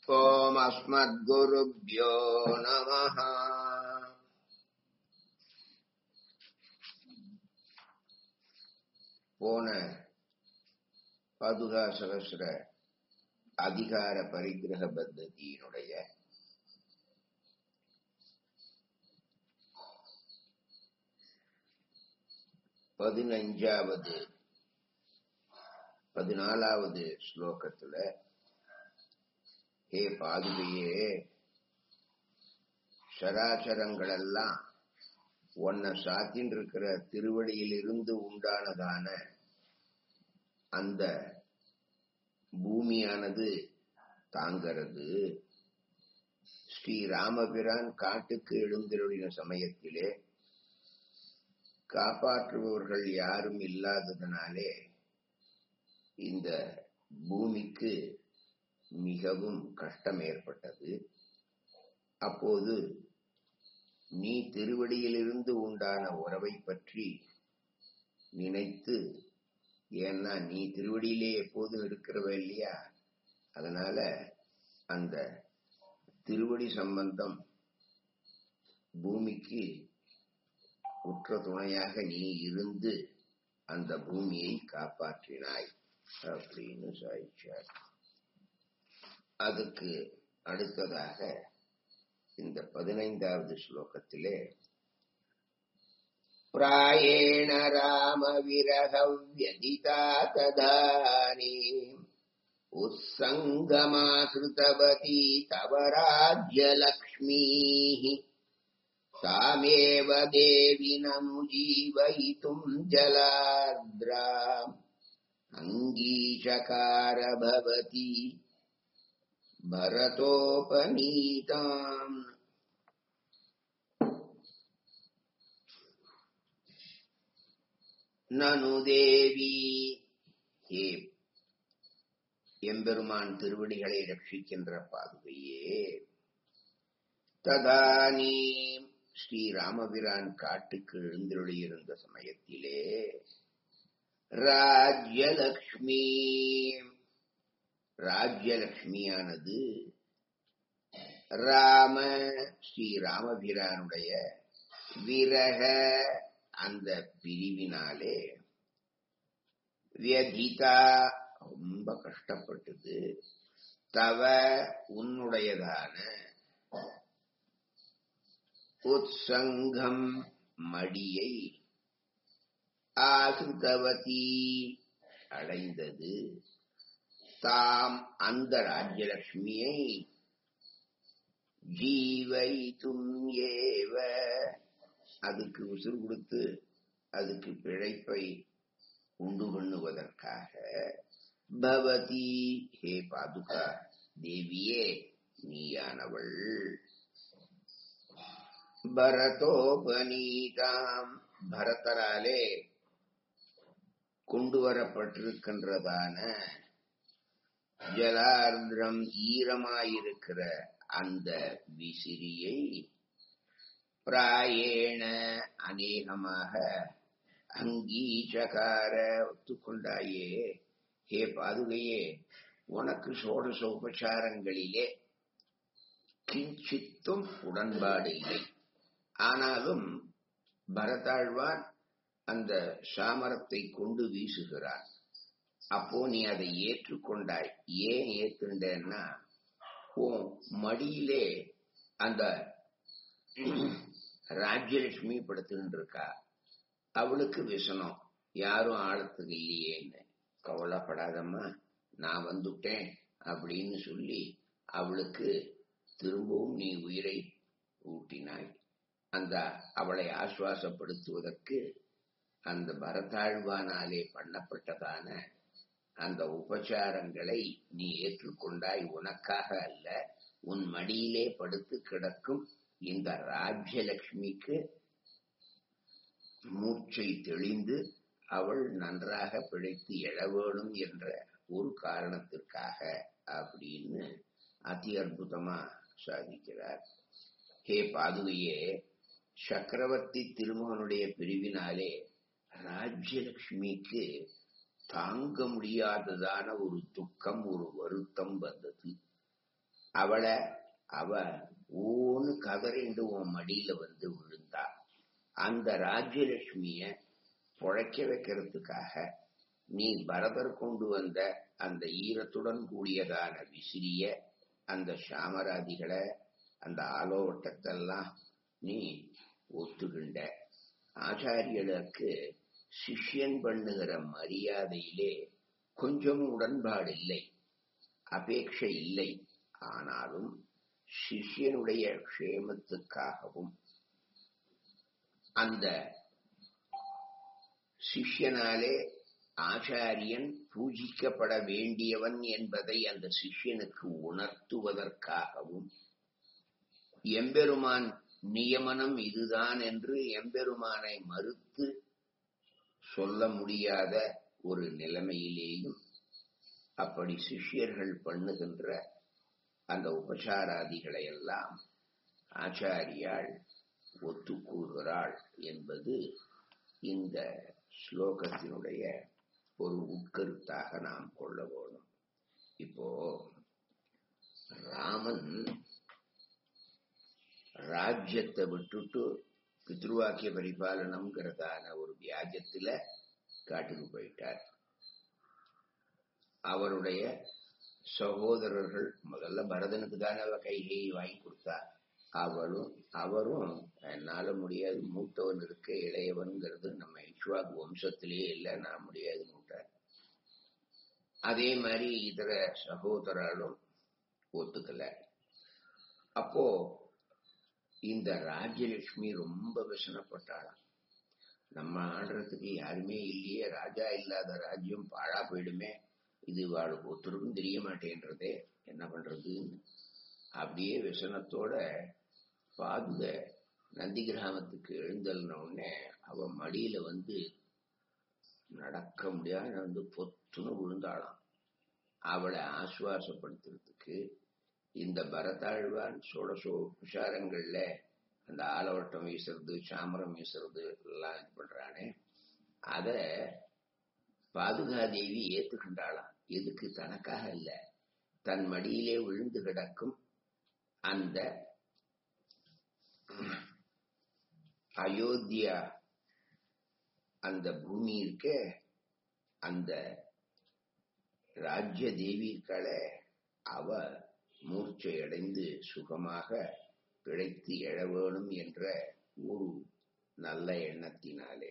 ॐ अस्मद्गुरुभ्यो नमः போன பாதுகா சகசிர அதிகார பரிகிரக பத்ததியினுடைய பதினஞ்சாவது பதினாலாவது ஸ்லோகத்துல ஹே பாதுகையே சராச்சரங்களெல்லாம் உன்னை சாத்தின் இருக்கிற திருவடியிலிருந்து உண்டானதான அந்த பூமியானது தாங்கிறது ஸ்ரீ ராமபிரான் காட்டுக்கு எழுந்திருளின சமயத்திலே காப்பாற்றுபவர்கள் யாரும் இல்லாததனாலே இந்த பூமிக்கு மிகவும் கஷ்டம் ஏற்பட்டது அப்போது நீ திருவடியிலிருந்து உண்டான உறவை பற்றி நினைத்து ஏன்னா நீ திருவடியிலே எப்போதும் இருக்கிறவ இல்லையா அதனால அந்த திருவடி சம்பந்தம் பூமிக்கு உற்ற துணையாக நீ இருந்து அந்த பூமியை காப்பாற்றினாய் அப்படின்னு சாய்ச்சார் அதுக்கு அடுத்ததாக இந்த பதினைந்தாவது ஸ்லோகத்திலே प्रायेण रामविरहव्यदिता तदानी उत्सङ्गमाश्रितवती तव राज्यलक्ष्मीः तामेव देविनमुजीवयितुम् जलार्द्रा अङ्गीचकार भवति भरतोपनीताम् நனு தேவி ஹே எம்பெருமான் திருவடிகளை ரட்சிக்கின்ற பாதுகையே ததானி ஸ்ரீராமபிரான் காட்டுக்கு எழுந்தருளியிருந்த சமயத்திலே ராஜ்யலக்ஷ்மி ராஜ்யலக்ஷ்மியானது ராம ஸ்ரீராமபிரானுடைய விரக அந்த பிரிவினாலே வியதிதா ரொம்ப கஷ்டப்பட்டது தவ உன்னுடையதான உத்சங்கம் மடியை ஆசுதவதி அடைந்தது தாம் அந்த ராஜ்யலட்சுமியை ஜீவைத்தும் ஏவ அதுக்கு உசுறு கொடுத்து அதுக்கு பிழைப்பை உண்டு பண்ணுவதற்காக பவதி ஹே பாதுகா தேவியே நீயானவள் பரதோபனீதாம் பரதராலே கொண்டு வரப்பட்டிருக்கின்றதான ஜலார்திரம் ஈரமாயிருக்கிற அந்த விசிறியை பிராயேண அநேகமாக அங்கீச்சகார ஒத்துக்கொண்டாயே ஹே பாதுகையே உனக்கு சோடச உபச்சாரங்களிலே கிஞ்சித்தும் உடன்பாடு இல்லை ஆனாலும் பரதாழ்வான் அந்த சாமரத்தை கொண்டு வீசுகிறான் அப்போ நீ அதை ஏற்றுக்கொண்டாய் ஏன் ஏத்துண்டேன்னா உன் மடியிலே அந்த ராஜ்யலட்சுமி படுத்துட்டு இருக்கா அவளுக்கு விசனம் யாரும் ஆழத்துக்கு இல்லையேன்னு கவலைப்படாதம்மா நான் வந்துட்டேன் அப்படின்னு சொல்லி அவளுக்கு திரும்பவும் நீ உயிரை ஊட்டினாய் அந்த அவளை ஆசுவாசப்படுத்துவதற்கு அந்த பரதாழ்வானாலே பண்ணப்பட்டதான அந்த உபச்சாரங்களை நீ ஏற்றுக்கொண்டாய் உனக்காக அல்ல உன் மடியிலே படுத்து கிடக்கும் இந்த ராஜ்யலட்சுமிக்கு மூச்சை தெளிந்து அவள் நன்றாக பிழைத்து எழ வேணும் என்ற ஒரு காரணத்திற்காக அப்படின்னு அதி அற்புதமா சாதிக்கிறார் ஹே பாதுகையே சக்கரவர்த்தி திருமகனுடைய பிரிவினாலே ராஜ்யலட்சுமிக்கு தாங்க முடியாததான ஒரு துக்கம் ஒரு வருத்தம் வந்தது அவளை அவ ஊன்னு கதறிண்டு உன் மடியில வந்து விழுந்தா அந்த ராஜ்யலட்சுமிய பொழைக்க வைக்கிறதுக்காக நீ பரதர் கொண்டு வந்த அந்த ஈரத்துடன் கூடியதான விசிறிய அந்த சாமராதிகளை அந்த ஆலோட்டத்தெல்லாம் நீ ஒத்துக்கின்ற ஆச்சாரியர்களுக்கு சிஷ்யன் பண்ணுகிற மரியாதையிலே கொஞ்சம் உடன்பாடு இல்லை அபேட்சை இல்லை ஆனாலும் சிஷ்யனுடைய க்ஷேமத்துக்காகவும் அந்த சிஷ்யனாலே ஆச்சாரியன் பூஜிக்கப்பட வேண்டியவன் என்பதை அந்த சிஷ்யனுக்கு உணர்த்துவதற்காகவும் எம்பெருமான் நியமனம் இதுதான் என்று எம்பெருமானை மறுத்து சொல்ல முடியாத ஒரு நிலைமையிலேயும் அப்படி சிஷ்யர்கள் பண்ணுகின்ற அந்த உபசாராதிகளை எல்லாம் ஆச்சாரியாள் ஒத்துக்கூறுகிறாள் என்பது இந்த ஸ்லோகத்தினுடைய ஒரு உட்கருத்தாக நாம் கொள்ள வேணும் இப்போ ராமன் ராஜ்யத்தை விட்டுட்டு பித்ருவாக்கிய பரிபாலனம்ங்கிறதான ஒரு வியாஜத்துல காட்டுக்கு போயிட்டார் அவருடைய சகோதரர்கள் முதல்ல பரதனுக்கு தானே அவ கைகையை வாங்கி கொடுத்தா அவளும் அவரும் என்னால முடியாது மூத்தவன் இருக்க இளையவன்கிறது நம்ம இஷ்வாக் வம்சத்திலேயே இல்லை நான் முடியாதுன்னு விட்டார் அதே மாதிரி இதர சகோதரர்களும் ஒத்துக்கல அப்போ இந்த ராஜ்யலட்சுமி ரொம்ப விசனப்பட்டாளாம் நம்ம ஆடுறதுக்கு யாருமே இல்லையே ராஜா இல்லாத ராஜ்யம் பாழா போயிடுமே இது அவளுக்கு ஒருத்தருக்கும் தெரிய மாட்டேன்றதே என்ன பண்றதுன்னு அப்படியே விசனத்தோட பாதுக நந்தி கிராமத்துக்கு எழுந்தல்ன உடனே அவ மடியில வந்து நடக்க முடியாத வந்து பொத்துன்னு விழுந்தாளாம் அவளை ஆசுவாசப்படுத்துறதுக்கு இந்த பரதாழ்வான் சோடசோ உஷாரங்கள்ல அந்த ஆலவட்டம் வீசுறது சாமரம் வீசுறது எல்லாம் இது பண்றானே அத பாதுகாதேவி ஏத்துக்கின்றாளாம் எதுக்கு தனக்காக இல்ல தன் மடியிலே விழுந்து கிடக்கும் அந்த அயோத்தியா அந்த பூமி இருக்க அந்த ராஜ்ய தேவி இருக்காளே அவ மூர்ச்சை அடைந்து சுகமாக பிழைத்து எழ வேணும் என்ற ஒரு நல்ல எண்ணத்தினாலே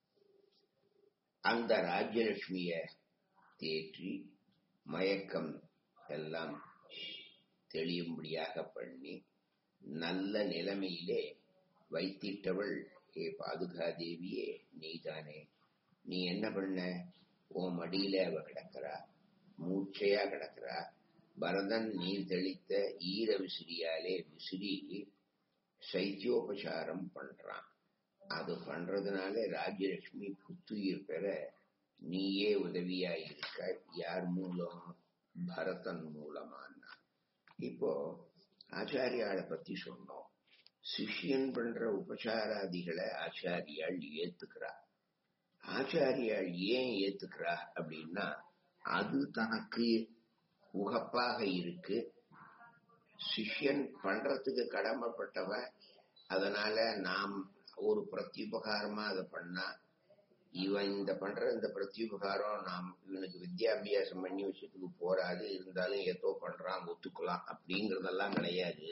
அந்த ராஜ்யலட்சுமிய தேற்றி மயக்கம் எல்லாம் தெளியும்படியாக பண்ணி நல்ல நிலைமையிலே வைத்திட்டவள் ஏ பாதுகாதேவியே நீதானே நீ என்ன பண்ண உன் மடியில அவ கிடக்கிறா மூச்சையா கிடக்கிறா பரதன் நீர் தெளித்த ஈர விசிறியாலே விசிறி சைத்தியோபசாரம் பண்றான் அது பண்றதுனால ராஜ்யலட்சுமி புத்துயிர் பெற நீயே உதவியா இருக்க யார் மூலம் பரதன் மூலமானா இப்போ ஆச்சாரியாளை பத்தி சொன்னோம் சிஷ்யன் பண்ற உபசாராதிகளை ஆச்சாரியாள் ஏத்துக்கிறா ஆச்சாரியாள் ஏன் ஏத்துக்கிறா அப்படின்னா அது தனக்கு உகப்பாக இருக்கு சிஷ்யன் பண்றதுக்கு கடமைப்பட்டவன் அதனால நாம் ஒரு பிரத்யுபகாரமா அதை பண்ணா இவன் இந்த பண்ற இந்த பிரத்யுபகாரம் நாம் இவனுக்கு வித்யாபியாசம் பண்ணி வச்சதுக்கு போராது இருந்தாலும் ஏதோ பண்றான் ஒத்துக்கலாம் அப்படிங்கறதெல்லாம் கிடையாது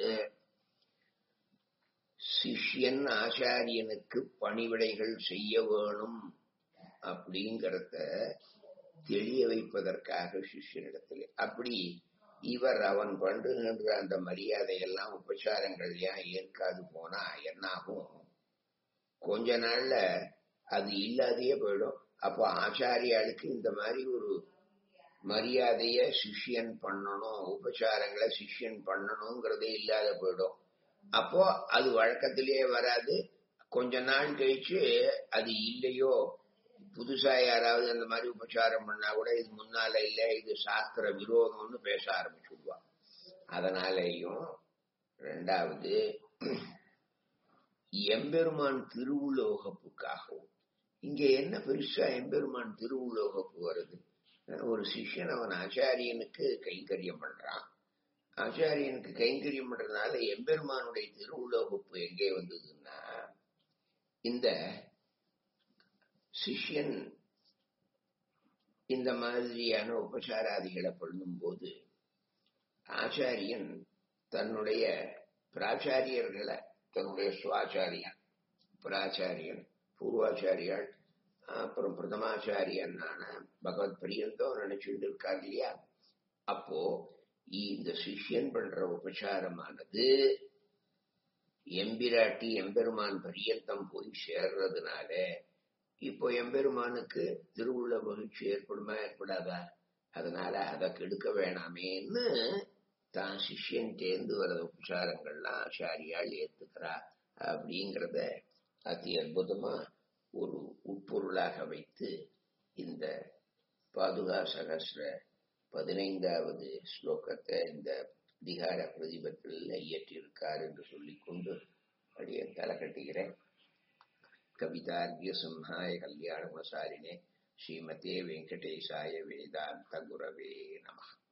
சிஷ்யன் ஆச்சாரியனுக்கு பணிவிடைகள் செய்ய வேணும் அப்படிங்கறத தெளிய வைப்பதற்காக சிஷ்யனிடத்தில் அப்படி இவர் அவன் பண்ணுகின்ற அந்த மரியாதையெல்லாம் உபச்சாரங்கள் ஏன் ஏற்காது போனா என்னாகும் கொஞ்ச நாள்ல அது இல்லாதையே போயிடும் அப்போ ஆச்சாரியாளுக்கு இந்த மாதிரி ஒரு மரியாதைய சிஷ்யன் பண்ணணும் உபச்சாரங்களை சிஷ்யன் பண்ணணுங்கிறதே இல்லாத போயிடும் அப்போ அது வழக்கத்திலேயே வராது கொஞ்ச நாள் கழிச்சு அது இல்லையோ புதுசா யாராவது அந்த மாதிரி உபச்சாரம் பண்ணா கூட இது முன்னால இல்ல இது சாஸ்திர விரோதம்னு பேச ஆரம்பிச்சுடுவா அதனாலேயும் ரெண்டாவது எம்பெருமான் திருவுலோகப்புக்காகவும் இங்க என்ன பெருசா எம்பெருமான் திருவுலோகப்பு வருது ஒரு சிஷ்யன் அவன் ஆச்சாரியனுக்கு கைங்கரியம் பண்றான் ஆச்சாரியனுக்கு கைங்கரியம் பண்றதுனால எம்பெருமானுடைய திருவுள்ள வகுப்பு எங்கே வந்ததுன்னா இந்த சிஷ்யன் இந்த மாதிரியான உபசாராதிகளை பண்ணும்போது ஆச்சாரியன் தன்னுடைய பிராச்சாரியர்களை தன்னுடைய சுவாச்சாரியன் பிராச்சாரியன் பூர்வாச்சாரியால் அப்புறம் பிரதமாச்சாரியனான பகவத் பிரியந்தோ நினைச்சுட்டு இருக்கார் இல்லையா அப்போ இந்த சிஷ்யன் பண்ற உபசாரமானது எம்பிராட்டி எம்பெருமான் பரியந்தம் போய் சேர்றதுனால இப்போ எம்பெருமானுக்கு திருவுள்ள மகிழ்ச்சி ஏற்படுமா ஏற்படாதா அதனால அதை கெடுக்க வேணாமேன்னு தான் சிஷ்யன் தேர்ந்து வர உபசாரங்கள்லாம் ஆச்சாரியால் ஏத்துக்கிறா அப்படிங்கிறத அதி அற்புதமா ஒரு உட்பொருளாக வைத்து இந்த பாதுகா சகசிர பதினைந்தாவது ஸ்லோகத்தை இந்த அதிகார பிரதிபத்தில் இயற்றியிருக்கார் என்று சொல்லிக்கொண்டு அப்படியே தலை கட்டுகிறேன் கவிதார்கிய சிம்ஹாய கல்யாண மசாரினே ஸ்ரீமதே வெங்கடேசாய வேதாந்த குரவே நம